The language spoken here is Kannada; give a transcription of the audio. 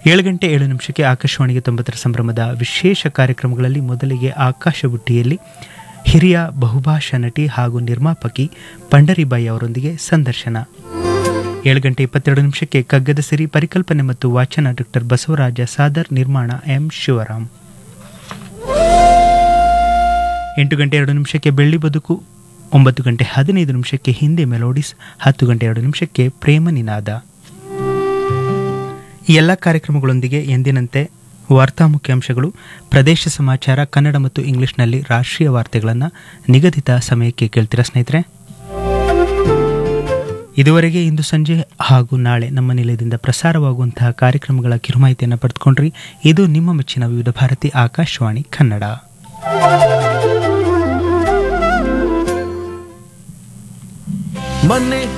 ಏಳು ಗಂಟೆ ಏಳು ನಿಮಿಷಕ್ಕೆ ಆಕಾಶವಾಣಿಗೆ ತೊಂಬತ್ತರ ಸಂಭ್ರಮದ ವಿಶೇಷ ಕಾರ್ಯಕ್ರಮಗಳಲ್ಲಿ ಮೊದಲಿಗೆ ಆಕಾಶ ಬುಟ್ಟಿಯಲ್ಲಿ ಹಿರಿಯ ಬಹುಭಾಷಾ ನಟಿ ಹಾಗೂ ನಿರ್ಮಾಪಕಿ ಪಂಡರಿಬಾಯಿ ಅವರೊಂದಿಗೆ ಸಂದರ್ಶನ ಏಳು ಗಂಟೆ ಇಪ್ಪತ್ತೆರಡು ನಿಮಿಷಕ್ಕೆ ಕಗ್ಗದ ಸಿರಿ ಪರಿಕಲ್ಪನೆ ಮತ್ತು ವಾಚನ ಡಾಕ್ಟರ್ ಬಸವರಾಜ ಸಾದರ್ ನಿರ್ಮಾಣ ಎಂ ಶಿವರಾಮ್ ಎಂಟು ಗಂಟೆ ಎರಡು ನಿಮಿಷಕ್ಕೆ ಬೆಳ್ಳಿ ಬದುಕು ಒಂಬತ್ತು ಗಂಟೆ ಹದಿನೈದು ನಿಮಿಷಕ್ಕೆ ಹಿಂದೆ ಮೆಲೋಡಿಸ್ ಹತ್ತು ಗಂಟೆ ಎರಡು ನಿಮಿಷಕ್ಕೆ ಪ್ರೇಮ ನಿನಾದ ಈ ಎಲ್ಲ ಕಾರ್ಯಕ್ರಮಗಳೊಂದಿಗೆ ಎಂದಿನಂತೆ ವಾರ್ತಾ ಮುಖ್ಯಾಂಶಗಳು ಪ್ರದೇಶ ಸಮಾಚಾರ ಕನ್ನಡ ಮತ್ತು ಇಂಗ್ಲಿಷ್ನಲ್ಲಿ ರಾಷ್ಟ್ರೀಯ ವಾರ್ತೆಗಳನ್ನು ನಿಗದಿತ ಸಮಯಕ್ಕೆ ಕೇಳ್ತೀರಾ ಸ್ನೇಹಿತರೆ ಇದುವರೆಗೆ ಇಂದು ಸಂಜೆ ಹಾಗೂ ನಾಳೆ ನಮ್ಮ ನಿಲಯದಿಂದ ಪ್ರಸಾರವಾಗುವಂತಹ ಕಾರ್ಯಕ್ರಮಗಳ ಕಿರುಮಾಹಿತಿಯನ್ನು ಪಡೆದುಕೊಂಡ್ರಿ ಇದು ನಿಮ್ಮ ಮೆಚ್ಚಿನ ವಿವಿಧ ಭಾರತಿ ಆಕಾಶವಾಣಿ ಕನ್ನಡ ಮೊನ್ನೆ